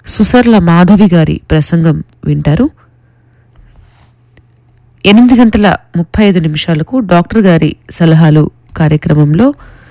సుసర్ల మాధవి గారి ప్రసంగం వింటారు ఎనిమిది గంటల ముప్పై ఐదు నిమిషాలకు డాక్టర్ గారి సలహాలు కార్యక్రమంలో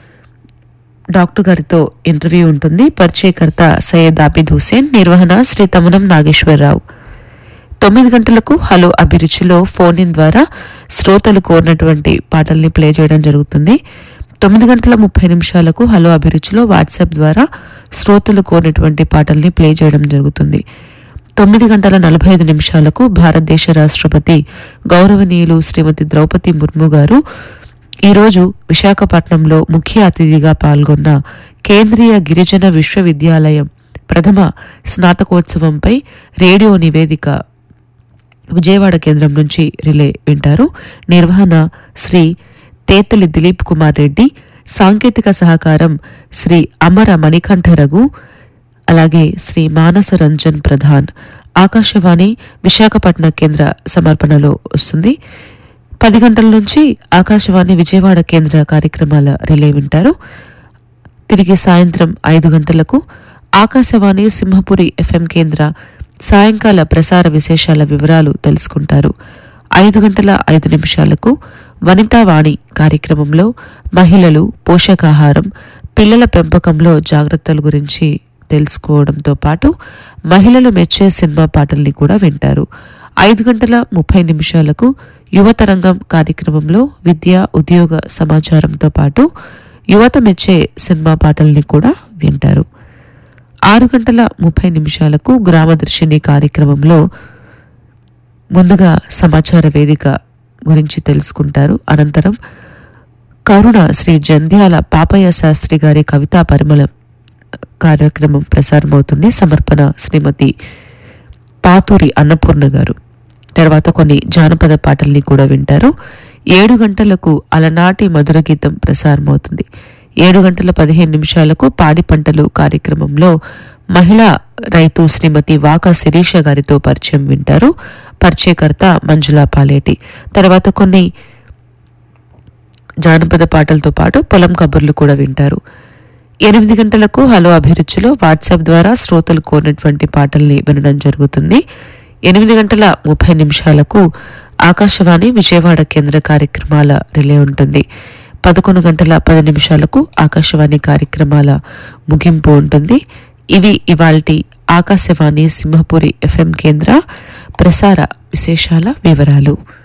డాక్టర్ గారితో ఇంటర్వ్యూ ఉంటుంది పరిచయకర్త సయ్యద్ ఆబిద్ హుసేన్ నిర్వహణ శ్రీ తమనం నాగేశ్వరరావు తొమ్మిది గంటలకు హలో అభిరుచిలో ఫోన్ ఇన్ ద్వారా శ్రోతలు కోరినటువంటి పాటల్ని ప్లే చేయడం జరుగుతుంది తొమ్మిది గంటల ముప్పై నిమిషాలకు హలో అభిరుచిలో వాట్సాప్ ద్వారా శ్రోతలు కోరినటువంటి పాటల్ని ప్లే చేయడం జరుగుతుంది తొమ్మిది గంటల నలభై ఐదు నిమిషాలకు భారతదేశ రాష్ట్రపతి గౌరవనీయులు శ్రీమతి ద్రౌపది ముర్ము గారు ఈరోజు విశాఖపట్నంలో ముఖ్య అతిథిగా పాల్గొన్న కేంద్రీయ గిరిజన విశ్వవిద్యాలయం ప్రథమ స్నాతకోత్సవంపై రేడియో నివేదిక విజయవాడ కేంద్రం నుంచి రిలే వింటారు నిర్వహణ శ్రీ తేతలి దిలీప్ కుమార్ రెడ్డి సాంకేతిక సహకారం శ్రీ అమర మణికంఠ రఘు అలాగే శ్రీ మానస రంజన్ ప్రధాన్ ఆకాశవాణి విశాఖపట్నం కేంద్ర సమర్పణలో వస్తుంది పది గంటల నుంచి ఆకాశవాణి విజయవాడ కేంద్ర కార్యక్రమాల రిలే వింటారు తిరిగి సాయంత్రం ఐదు గంటలకు ఆకాశవాణి సింహపురి ఎఫ్ఎం కేంద్ర సాయంకాల ప్రసార విశేషాల వివరాలు తెలుసుకుంటారు ఐదు గంటల ఐదు నిమిషాలకు వనితావాణి కార్యక్రమంలో మహిళలు పోషకాహారం పిల్లల పెంపకంలో జాగ్రత్తల గురించి తెలుసుకోవడంతో పాటు మహిళలు మెచ్చే సినిమా పాటల్ని కూడా వింటారు ఐదు గంటల ముప్పై నిమిషాలకు యువతరంగం కార్యక్రమంలో విద్య ఉద్యోగ సమాచారంతో పాటు యువత మెచ్చే సినిమా పాటల్ని కూడా వింటారు ఆరు గంటల ముప్పై నిమిషాలకు గ్రామదర్శిని కార్యక్రమంలో ముందుగా సమాచార వేదిక గురించి తెలుసుకుంటారు అనంతరం కరుణ శ్రీ జంధ్యాల పాపయ్య శాస్త్రి గారి కవితా పరిమళం కార్యక్రమం ప్రసారమవుతుంది సమర్పణ శ్రీమతి పాతూరి అన్నపూర్ణ గారు తర్వాత కొన్ని జానపద పాటల్ని కూడా వింటారు ఏడు గంటలకు అలనాటి మధుర గీతం ప్రసారమవుతుంది ఏడు గంటల పదిహేను నిమిషాలకు పాడి పంటలు కార్యక్రమంలో మహిళా రైతు శ్రీమతి వాకా శిరీష గారితో పరిచయం వింటారు పరిచయకర్త మంజులా పాలేటి తర్వాత కొన్ని జానపద పాటలతో పాటు పొలం కబుర్లు కూడా వింటారు ఎనిమిది గంటలకు హలో అభిరుచిలో వాట్సాప్ ద్వారా శ్రోతలు కోరినటువంటి పాటల్ని వినడం జరుగుతుంది ఎనిమిది గంటల ముప్పై నిమిషాలకు ఆకాశవాణి విజయవాడ కేంద్ర కార్యక్రమాల రిలే ఉంటుంది పదకొండు గంటల పది నిమిషాలకు ఆకాశవాణి కార్యక్రమాల ముగింపు ఉంటుంది ఇవి ఇవాల్టి ఆకాశవాణి సింహపురి ఎఫ్ఎం కేంద్ర ప్రసార విశేషాల వివరాలు